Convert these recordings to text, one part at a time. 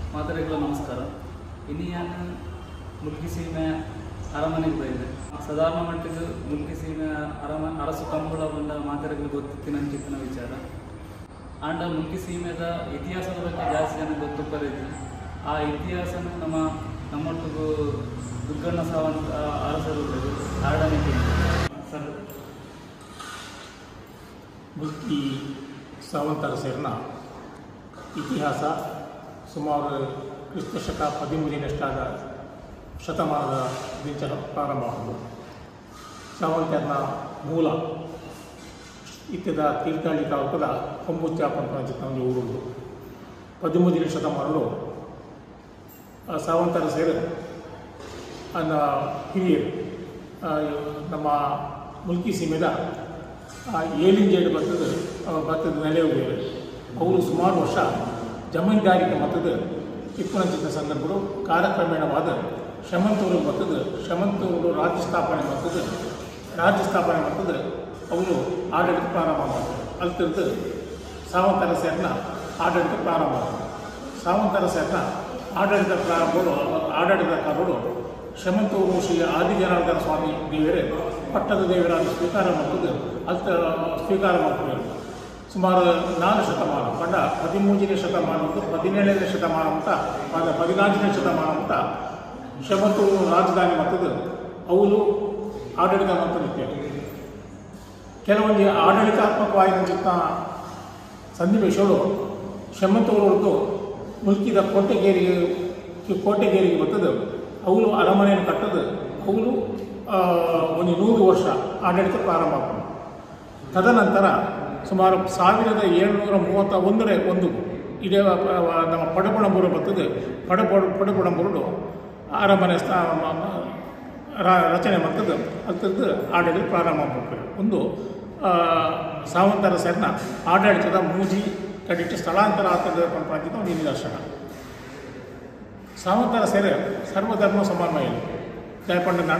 ಮಾತರಿಗಳ ನಮಸ್ಕಾರ ಇನ್ನು ನಾನು ಮುಲ್ಕಿ ಸೀಮೆ ಅರಮನೆಗೆ ಬೈದೆ ಸಾಧಾರಣ ಮಟ್ಟಿಗೆ ಮುಲ್ಕಿ ಸೀಮೆ ಅರಮ ಅರಸು ಕಂಬಳ ಬಂದ ಮಾತರಿಗಳು ಗೊತ್ತಿತ್ತಿನ ಅಂಚಿತ್ತಿನ ವಿಚಾರ ಆಂಡ ಮುಲ್ಕಿ ಸೀಮೆದ ಇತಿಹಾಸದ ಬಗ್ಗೆ ಜಾಸ್ತಿ ಜನ ಗೊತ್ತುಪ್ಪರಿದೆ ಆ ಇತಿಹಾಸನು ನಮ್ಮ ನಮ್ಮೊಟ್ಟಿಗೂ ದುಗ್ಗಣ್ಣ ಸಾವಂತ ಅರಸರು ಆಡನೆ ಸರ್ ಮುಲ್ಕಿ ಸಾವಂತರ ಸೇರಿನ ಇತಿಹಾಸ ಸುಮಾರು ಕ್ರಿಸ್ತ ಶಕ ಹದಿಮೂರನಷ್ಟಾದ ಶತಮಾನದ ದಿಂಚಲ ಪ್ರಾರಂಭವಾದವು ಸಾವಂತರ್ನ ಮೂಲ ಇತ್ಯದ ತೀರ್ಥಹಳ್ಳಿ ತಾಲೂಕದ ಹೊಂಬುಚ್ಚಾಪಂತ ಒಂದು ಊರುಂಟು ಹದಿಮೂರನೇ ಶತಮಾನಗಳು ಆ ಸಾವಂತರ ಸೇರಿ ಅನ್ನ ಹಿರಿಯರು ಆ, ನಮ್ಮ ಮುಲ್ಕಿ ಸೀಮೆದ ಆ ಏಲಿಂಜೇಡ್ ಬರ್ತದ ಬರ್ತದ ನೆಲೆಯುವುದೇವೆ ಅವರು ಸುಮಾರು ವರ್ಷ ಜಮೀನ್ದಾರಿಕೆ ಮತ್ತದ ಇಪ್ಪನಂಚಿನ ಸಂದರ್ಭಗಳು ಕಾಲಕ್ರಮೇಣವಾದ ಶಮಂತೂರು ಬರ್ತದ ಶಮಂತೂರು ರಾಜ್ಯ ಸ್ಥಾಪನೆ ಮತ್ತದ ರಾಜ್ಯ ಸ್ಥಾಪನೆ ಮತ್ತದ ಅವರು ಆಡಳಿತ ಪ್ರಾರಂಭ ಮಾಡ್ತಾರೆ ಅಲ್ತಿರ್ದು ಸಾವಂತರ ಸೇರಿನ ಆಡಳಿತ ಪ್ರಾರಂಭ ಮಾಡ್ತಾರೆ ಸಾವಂತರ ಸೇರಿನ ಆಡಳಿತ ಪ್ರಾರಂಭಗಳು ಆಡಳಿತಕಾರರು ಶಮಂತೂರು ಶ್ರೀ ಆದಿಜನಾರ್ದನ ಸ್ವಾಮಿ ದೇವರೇ ಪಟ್ಟದ ದೇವರಾದ ಸ್ವೀಕಾರ ಮಾಡ್ತದೆ ಅಲ್ತ ಸ್ವೀಕಾರ ಮಾಡ್ತಾರೆ ಸುಮಾರು ನಾಲ್ಕು ಶತಮಾನ ಪಂಡ ಹದಿಮೂರನೇ ಶತಮಾನ ಮತ್ತು ಹದಿನೇಳನೇ ಶತಮಾನ ಅಂತ ಆದ ಹದಿನಾಲ್ಕನೇ ಶತಮಾನ ಅಂತ ಶಮಂತೂರು ರಾಜಧಾನಿ ಮತ್ತದು ಅವರು ಆಡಳಿತ ಮಂತ್ರಿದ್ದೆ ಕೆಲವೊಂದು ಆಡಳಿತಾತ್ಮಕವಾಗಿದ್ದಂಥ ಸನ್ನಿವೇಶಗಳು ಶಮಂತೂರು ಮುಲ್ಕಿದ ಕೋಟೆಗೇರಿಗೆ ಕೋಟೆಗೇರಿಗೆ ಬರ್ತದೆ ಅವರು ಅರಮನೆಯನ್ನು ಕಟ್ಟದು ಅವರು ಒಂದು ನೂರು ವರ್ಷ ಆಡಳಿತ ಪ್ರಾರಂಭ ಆಗ್ತದೆ ತದನಂತರ ಸುಮಾರು ಸಾವಿರದ ಏಳುನೂರ ಮೂವತ್ತ ಒಂದರ ಒಂದು ಇದೇ ಪ- ನಮ್ಮ ಪಡಪುಣಂಬೂರು ಬರ್ತದೆ ಪಡಪಡ ಪಡಪುಣಂಬೂರು ಅರಮನೆ ಸ್ಥಾ ಮ- ಮ- ರ- ರಚನೆ ಮಾಡ್ತದೆ ಅಂತದ್ದು ಆಡಳಿತ ಪ್ರಾರಂಭ ಮಾಡ್ತಾರೆ ಒಂದು ಆ, ಸಾವಂತರ ಸೇರಿನ ಆಡಳಿತದ ಮೂಜಿ ಕಡಿಟ್ಟು ಸ್ಥಳಾಂತರ ಆಗ್ತದೆ ಅಂತ ಒಂದು ನಿದರ್ಶನ ಸಾವಂತರ ಸೇರೆ ಸರ್ವಧರ್ಮ ಸಮನ್ವಯ ಜಯಪಂಡ ನಾಡ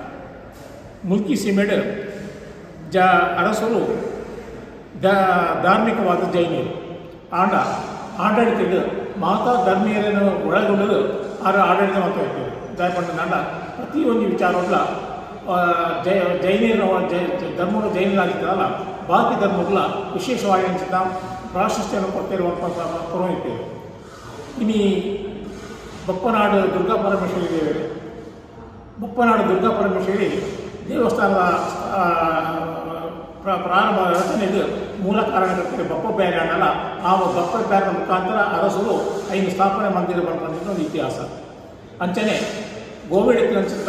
ಮುಲ್ಕಿ ಸೀಮೆಡ್ ಜ ಅರಸರು ದ ಧಾರ್ಮಿಕವಾದ ಜೈನರು ಆಂಡ ಆಡಳಿತದ ಮಾತಾ ಧರ್ಮೀಯರನ್ನು ಒಳಗೊಂಡರು ಆರ ಆಡಳಿತ ಮಾಡ್ತಾ ಜಯಪಂಡ ನಾಡ ಪ್ರತಿಯೊಂದು ವಿಚಾರಗಳ ಜೈ ಜೈನರ ಜೈ ಧರ್ಮಗಳು ಜೈನರಾಗಿದ್ದಾರಲ್ಲ ಬಾಕಿ ಧರ್ಮಗಳ ವಿಶೇಷವಾಗಿ ಅನಿಸಿದ ಪ್ರಾಶಸ್ತ್ಯವನ್ನು ಕೊಟ್ಟಿರುವಂಥ ಪುರೋಹಿತರು ಇನ್ನು ಬಪ್ಪನಾಡು ದುರ್ಗಾ ಪರಮೇಶ್ವರಿ ದೇವರು ಬಪ್ಪನಾಡು ದುರ್ಗಾ ಪರಮೇಶ್ವರಿ ದೇವಸ್ಥಾನದ ಆ, ಪ್ರ- ಪ್ರಾರಂಭ ರಚನೆಗೆ ಮೂಲ ಕಾರಣಕರ್ತರು ಬಪ್ಪ ಬ್ಯಾರೆ ಅನ್ನಲ್ಲ ಆ ಬಪ್ಪ ಬ್ಯಾರ ಮುಖಾಂತರ ಅರಸರು ಐದು ಸ್ಥಾಪನೆ ಮಾಡಿರಬಂತ ಒಂದು ಇತಿಹಾಸ ಅಂಚನೆ ಗೋವಿಡಕ್ಕೆ ಅನ್ಸಿದ್ದ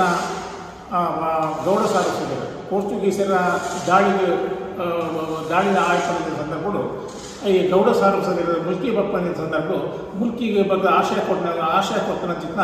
ಗೌಡ ಸಾಧಿಸಿದರು ಪೋರ್ಚುಗೀಸರ ದಾಳಿಗೆ ಆ, ದಾಳಿನ ಆಯ್ಕೆ ಸಂದರ್ಭಗಳು ಈ ಗೌಡ ಸಾರ್ವಸದ ಮುಲ್ಕಿ ಬಪ್ಪನ ಸಂದರ್ಭ ಮುಲ್ಕಿಗೆ ಬಗ್ಗೆ ಆಶಯ ಕೊಟ್ಟ ಆಶಯ ಕೊಟ್ಟನ ಚಿನ್ನ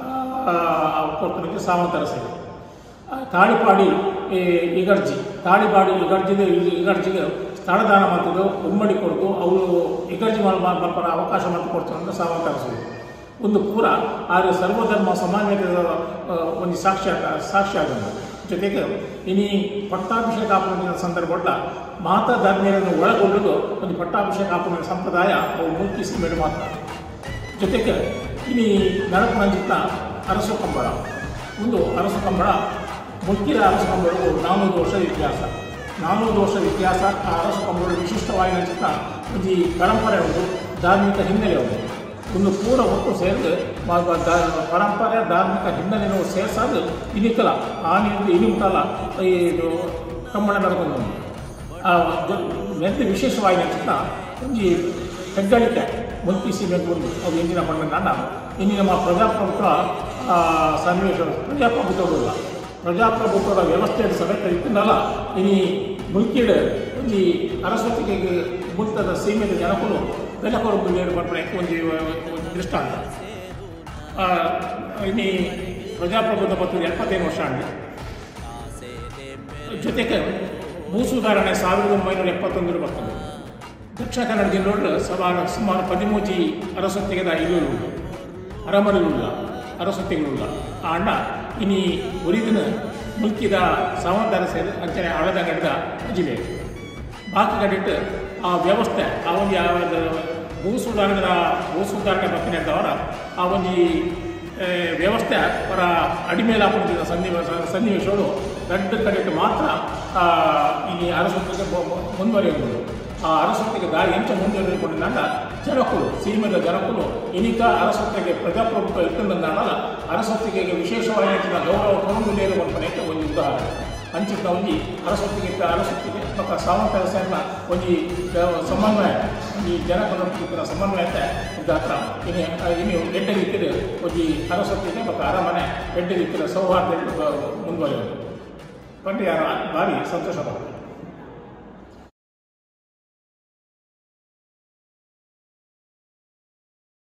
ಕೊಟ್ಟನಕ್ಕೆ ಸಾವಂತರ ಸೇರಿ ಆ, ತಾಳಿಪಾಡಿ ಈ ಇಗರ್ಜಿ ತಾಳಿಪಾಡಿ ಇಗರ್ಜಿಗೆ ಇಗರ್ಜಿಗೆ ಸ್ಥಳದಾನ ಮಾಡ್ತಿದ್ದು ಉಮ್ಮಡಿ ಕೊಡ್ತು ಅವರು ಇಗರ್ಜಿ ಮಾಡಿ ಮಲ್ಪರ ಅವಕಾಶ ಮಾಡಿ ಕೊಡ್ತಾರೆ ಅಂತ ಸಾವಂತರ ಸೇರಿ ಒಂದು ಪೂರ ಆದರೆ ಸರ್ವಧರ್ಮ ಸಮಾನತೆಯ ಆ, ಒಂದು ಸಾಕ್ಷ್ಯ ಸಾಕ್ಷ್ಯ ಆಗಿದೆ ಜೊತೆಗೆ ಇನಿ ಪಟ್ಟಾಭಿಷೇಕ ಆಪಣಿನ ಸಂದರ್ಭ ಮಾತಾ ಧರ್ಮೀಯರನ್ನು ಒಳಗೊಂಡು ಒಂದು ಪಟ್ಟಾಭಿಷೇಕ ಆಪಣಿನ ಸಂಪ್ರದಾಯ ಅವು ಮುಲ್ಕಿಸಿ ಮೇಲೆ ಮಾತ್ರ ಜೊತೆಗೆ ಇನಿ ನರಪನಂಜಿತ ಅರಸು ಕಂಬಳ ಒಂದು ಅರಸು ಕಂಬಳ ಮುಲ್ಕಿದ ಅರಸು ಕಂಬಳವು ನಾನ್ನೂರು ವರ್ಷದ ಇತಿಹಾಸ ನಾನ್ನೂರು ವರ್ಷದ ಇತಿಹಾಸ ಆ ಅರಸು ಕಂಬಳ ವಿಶಿಷ್ಟವಾಗಿ ನಂಚಿತ ಒಂದು ಪರಂಪರೆ ಒಂದು ಧಾರ್ಮಿಕ ಹಿನ್ನೆಲೆ ಒಂದು ಒಂದು ಪೂರ ಒಟ್ಟು ಸೇರಿದು ಮ- ಮ- ದ- ಪರಂಪರೆ ಧಾರ್ಮಿಕ ಹಿನ್ನೆಲೆಯನ್ನು ಸೇರಿಸಾದು ಇನಿಕಲ ಆನೆಯಿಂದ ಇನಿಮುಟಲ ಇದು ಕಂಬಳ ನಡ್ಕೊಂಡು ಆ ಜ- ಮೆದ್ದು ವಿಶೇಷವಾಗಿ ನಂಚಿತ ಒಂದು ಹೆಗ್ಗಳಿಕೆ ಮುಲ್ಕಿಸಿ ಬೆಂಗಳೂರು ಅದು ಇಂದಿನ ಬಣ್ಣ ನಾಡ ಇಂದಿನ ನಮ್ಮ ಪ್ರಜಾಪ್ರಭುತ್ವ ಆ, ಸನ್ನಿವೇಶ ಪ್ರಜಾಪ್ರಭುತ್ವವಿಲ್ಲ ಪ್ರಜಾಪ್ರಭುತ್ವದ ವ್ಯವಸ್ಥೆಯ ಸಮೇತ ಇತ್ತಲ್ಲ ಇನಿ ಮುಲ್ಕಿಡ್ ಒಂದು ಅರಸ್ವತಿಗೆ ಮುಲ್ತದ ಸೀಮೆಯ ಜನಕರು ಬೆಲೆ ಕೊಡಬೇಕು ನೀರು ಬರ್ತಾರೆ ಒಂದು ಒಂದು ದೃಷ್ಟಾಂತ ಆ, ಇನ್ನು ಪ್ರಜಾಪ್ರಭುತ್ವ ಬರ್ತದೆ ಎಪ್ಪತ್ತೈದು ವರ್ಷ ಆಗಿದೆ ಜೊತೆಗೆ ಭೂ ಸುಧಾರಣೆ ಸಾವಿರದ ಒಂಬೈನೂರ ಎಪ್ಪತ್ತೊಂದರಲ್ಲಿ ಬರ್ತದೆ ದಕ್ಷಿಣ ಕನ್ನಡ ಜಿಲ್ಲೆಯೊಳಗೆ ಸವಾಲು ಸುಮಾರು ಪದಿಮೂಜಿ ಅರಸೊತ್ತಿಗೆದ ಇಲ್ಲೂ ಅರಮನೆಗಳಿಲ್ಲ ಅರಸೊತ್ತಿಗಳಿಲ್ಲ ಆ ಅಣ್ಣ ಇನಿ ಉರಿದಿನ ಮುಲ್ಕಿದ ಸಾವಂತರ ಸೇರಿ ಅಂಚನೆ ಹಳದ ಗಡ್ಡ ಜಿಲ್ಲೆ ಬಾಕಿ ಕಡಿಟ್ಟು ಆ ವ್ಯವಸ್ಥೆ ಆ ಒಂದು ಯಾವ ಭೂ ಸುಧಾರಣೆ ಭೂ ಸುಧಾರಣೆ ಬತ್ತಿನದ್ದವರ ಆ ಒಂದು ಏ, ವ್ಯವಸ್ಥೆ ಅವರ ಅಡಿಮೇಲೆ ಹಾಕೊಂಡಿದ್ದ ಸನ್ನಿವೇಶ ಸನ್ನಿವೇಶಗಳು ದೊಡ್ಡ ಕಡೆಗೆ ಮಾತ್ರ ಆ, ಈ ಅರಸೊತ್ತಿಗೆ ಮುಂದುವರಿಯುವುದು ಆ ಅರಸೊತ್ತಿಗೆ ದಾರಿ ಎಂಚ ಮುಂದುವರಿದುಕೊಂಡಿದ್ದಾಗ ಜನಕುಲು ಸೀಮೆದ ಜನಕುಲು ಇನಿಕ ಅರಸೊತ್ತಿಗೆ ಪ್ರಜಾಪ್ರಭುತ್ವ ಇಟ್ಟಂದಾಗ ಅರಸೊತ್ತಿಗೆ ವಿಶೇಷವಾಗಿ ಗೌರವ ಕೊಡುವುದೇ ಒಂದು ಒಂದು ಉದಾಹರಣೆ ಅಂಚಿತ ಒಂಜಿ ಅರಸೊತ್ತಿಗೆ ಅರಸೊತ್ತಿಗೆ ಮತ್ತು ಸಾವಂತ ಸೇರಿನ ಒಂಜಿ ಸಮನ್ವಯ ಈ ಜನಪದ ಸಮನ್ವಯ ಗಾತ್ರ ಇನ್ನು ಇನ್ನು ಎಡ್ಡ ರೀತಿಯ ಒಂಜಿ ಅರಸೊತ್ತಿಗೆ ಮತ್ತು ಅರಮನೆ ಎಡ್ಡ ರೀತಿಯ ಸೌಹಾರ್ದ ಮುಂದುವರಿಯೋದು ಪಂಡಿ ಭಾರಿ ಸಂತೋಷ ಪಡ್ತಾರೆ